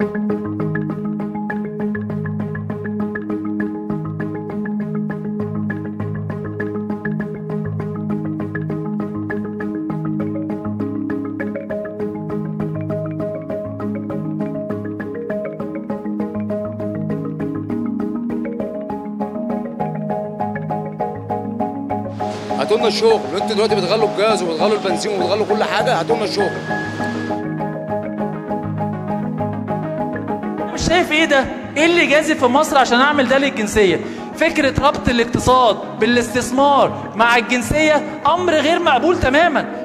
هاتوا لنا الشغل انتوا دلوقتي بتغلوا الجاز وبتغلوا البنزين وبتغلوا كل حاجه هاتوا لنا الشغل مش شايف ايه ده؟ ايه اللي جازي في مصر عشان اعمل ده للجنسيه؟ فكره ربط الاقتصاد بالاستثمار مع الجنسيه امر غير مقبول تماما